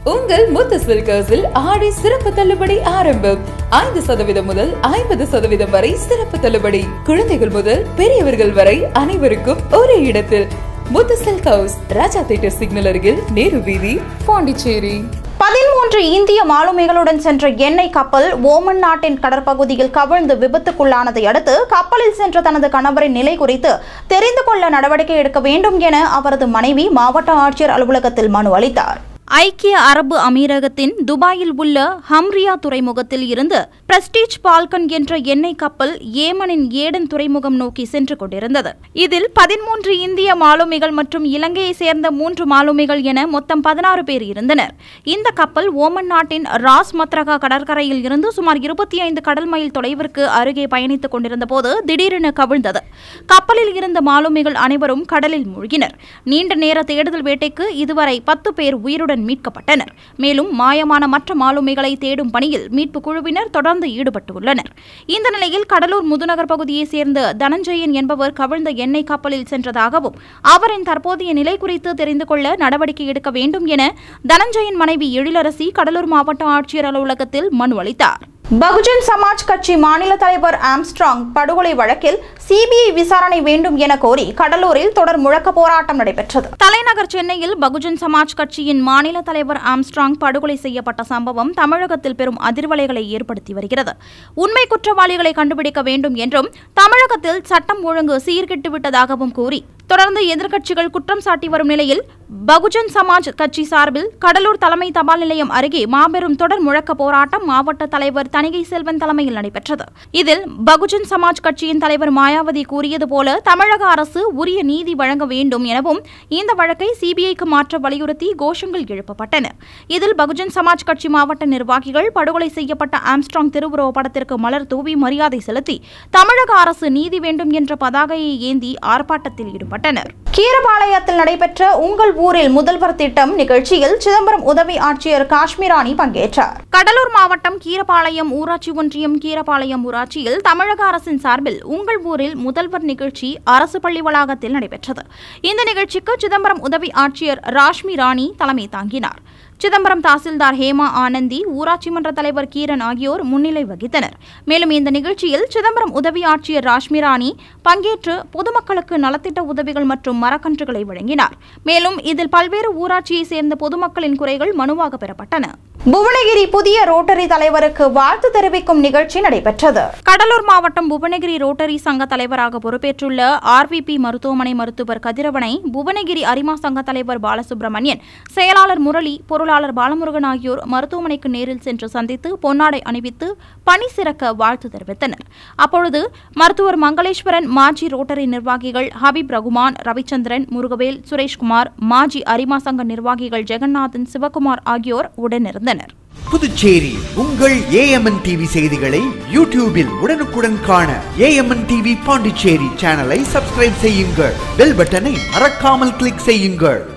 உங்கள் முத்து சில்கர்ஸில் ஆடி சிறப்பு தள்ளுபடி ஆரம்பம் ஐந்து சதவீதம் முதல் ஐம்பது சதவீதம் வரை சிறப்பு தள்ளுபடி குழந்தைகள் முதல் பெரியவர்கள் வரை அனைவருக்கும் ஒரே இடத்தில் Muthu silk house Raja theatre signal அருகில் நேரு வீதி பாண்டிச்சேரி பதிமூன்று இந்திய மாலுமிகளுடன் சென்ற எண்ணெய் கப்பல் ஓமன் நாட்டின் கடற்பகுதியில் கவிழ்ந்து விபத்துக்குள்ளானதை அடுத்து கப்பலில் சென்ற தனது கணவரின் நிலை குறித்து தெரிந்து கொள்ள நடவடிக்கை எடுக்க வேண்டும் என அவரது மனைவி மாவட்ட ஆட்சியர் அலுவலகத்தில் மனு அளித்தார் ஐக்கிய அரபு அமீரகத்தின் துபாயில் உள்ள ஹம்ரியா துறைமுகத்தில் இருந்து பிரஸ்டீஜ் பால்கன் என்ற எண்ணெய் கப்பல் ஏமனின் ஏடன் துறைமுகம் நோக்கி சென்று கொண்டிருந்தது இதில் பதிமூன்று இந்திய மாலுமிகள் மற்றும் இலங்கையை சேர்ந்த மூன்று மாலுமிகள் என மொத்தம் பதினாறு பேர் இருந்தனர் இந்த கப்பல் ஓமன் நாட்டின் ராஸ் மத்ரகா கடற்கரையில் இருந்து சுமார் இருபத்தி ஐந்து கடல் மைல் தொலைவிற்கு அருகே பயணித்துக் கொண்டிருந்த போது திடீரென கவிழ்ந்தது கப்பலில் இருந்த மாலுமிகள் அனைவரும் கடலில் மூழ்கினர் நீண்ட நேர தேடுதல் வேட்டைக்கு இதுவரை பத்து பேர் உயிருடன் மீட்கப்பட்டனர் மேலும் மாயமான மற்ற மாலுமிகளை தேடும் பணியில் மீட்பு குழுவினர் தொடர்ந்து ஈடுபட்டுள்ளனர் இந்த நிலையில் கடலூர் முதுநகர் பகுதியைச் சேர்ந்த தனஞ்சயன் என்பவர் கவிழ்ந்த எண்ணெய் கப்பலில் சென்றதாகவும் அவரின் தற்போதைய நிலை குறித்து தெரிந்து கொள்ள நடவடிக்கை எடுக்க வேண்டும் என தனஞ்சயன் மனைவி எழிலரசி கடலூர் மாவட்ட ஆட்சியர் அலுவலகத்தில் மனு அளித்தார் பகுஜன் சமாஜ் கட்சி மாநில தலைவர் ஆம்ஸ்ட்ராங் படுகொலை வழக்கில் சிபிஐ விசாரணை வேண்டும் என கோரி கடலூரில் தொடர் முழக்க போராட்டம் நடைபெற்றது தலைநகர் சென்னையில் பகுஜன் சமாஜ் கட்சியின் மாநில தலைவர் ஆம்ஸ்ட்ராங் படுகொலை செய்யப்பட்ட சம்பவம் தமிழகத்தில் பெரும் அதிர்வலைகளை ஏற்படுத்தி வருகிறது உண்மை குற்றவாளிகளை கண்டுபிடிக்க வேண்டும் என்றும் தமிழகத்தில் சட்டம் ஒழுங்கு சீர்கெட்டு விட்டதாகவும் கூறி தொடர்ந்து எதிர்க்கட்சிகள் குற்றம் சாட்டி வரும் நிலையில் பகுஜன் சமாஜ் கட்சி சார்பில் கடலூர் தலைமை தபால் நிலையம் அருகே மாபெரும் தொடர் முழக்க போராட்டம் மாவட்ட தலைவர் தணிகை செல்வன் தலைமையில் நடைபெற்றது இதில் பகுஜன் சமாஜ் கட்சியின் தலைவர் மாயாவதி கூறியது போல தமிழக அரசு உரிய நீதி வழங்க வேண்டும் எனவும் இந்த வழக்கை சிபிஐக்கு மாற்ற வலியுறுத்தி கோஷங்கள் எழுப்பப்பட்டன இதில் பகுஜன் சமாஜ் கட்சி மாவட்ட நிர்வாகிகள் படுகொலை செய்யப்பட்ட ஆம்ஸ்ட்ராங் திருவுருவ படத்திற்கு மலர் தூவி மரியாதை செலுத்தி தமிழக அரசு நீதி வேண்டும் என்ற பதாகையை ஏந்தி ஆர்ப்பாட்டத்தில் ஈடுபட்டனர் கீரபாளையத்தில் நடைபெற்ற உங்கள் ஊரில் முதல்வர் திட்டம் நிகழ்ச்சியில் சிதம்பரம் உதவி ஆட்சியர் காஷ்மீராணி பங்கேற்றார் கடலூர் மாவட்டம் கீரபாளையம் ஊராட்சி ஒன்றியம் கீரபாளையம் ஊராட்சியில் தமிழக அரசின் சார்பில் உங்கள் ஊரில் முதல்வர் நிகழ்ச்சி அரசு பள்ளி வளாகத்தில் நடைபெற்றது இந்த நிகழ்ச்சிக்கு சிதம்பரம் உதவி ஆட்சியர் ராஷ்மி ராணி தலைமை தாங்கினார் சிதம்பரம் தாசில்தார் ஹேமா ஆனந்தி ஊராட்சி மன்ற தலைவர் கீரன் ஆகியோர் முன்னிலை வகித்தனர் மேலும் இந்த நிகழ்ச்சியில் சிதம்பரம் உதவி ஆட்சியர் ராஷ்மிராணி பங்கேற்று பொதுமக்களுக்கு நலத்திட்ட உதவிகள் மற்றும் மரக்கன்றுகளை வழங்கினார் மேலும் இதில் பல்வேறு ஊராட்சியை சேர்ந்த பொதுமக்களின் குறைகள் மனுவாக பெறப்பட்டன புவனகிரி புதிய ரோட்டரி தலைவருக்கு வாழ்த்து தெரிவிக்கும் நிகழ்ச்சி நடைபெற்றது கடலூர் மாவட்டம் புவனகிரி ரோட்டரி சங்க தலைவராக பொறுப்பேற்றுள்ள ஆர்விபி மருத்துவமனை மருத்துவர் கதிரவனை புவனகிரி அரிமா சங்க தலைவர் பாலசுப்ரமணியன் செயலாளர் முரளி பொருளாளர் பாலமுருகன் ஆகியோர் மருத்துவமனைக்கு நேரில் சென்று சந்தித்து பொன்னாடை அணிவித்து பணி சிறக்க வாழ்த்து தெரிவித்தனர் அப்பொழுது மருத்துவர் மங்களேஸ்வரன் மாஜி ரோட்டரி நிர்வாகிகள் ஹபீப் ரகுமான் ரவிச்சந்திரன் முருகவேல் சுரேஷ்குமார் மாஜி அரிமா சங்க நிர்வாகிகள் ஜெகநாதன் சிவகுமார் ஆகியோர் உடனிருந்தனர் புதுச்சேரி உங்கள் ஏஎம்என் டிவி செய்திகளை யூடியூபில் உடனுக்குடன் காண ஏஎம்என் டிவி பாண்டிச்சேரி சேனலை சப்ஸ்கிரைப் செய்யுங்கள் பெல் பட்டனை மறக்காமல் கிளிக் செய்யுங்கள்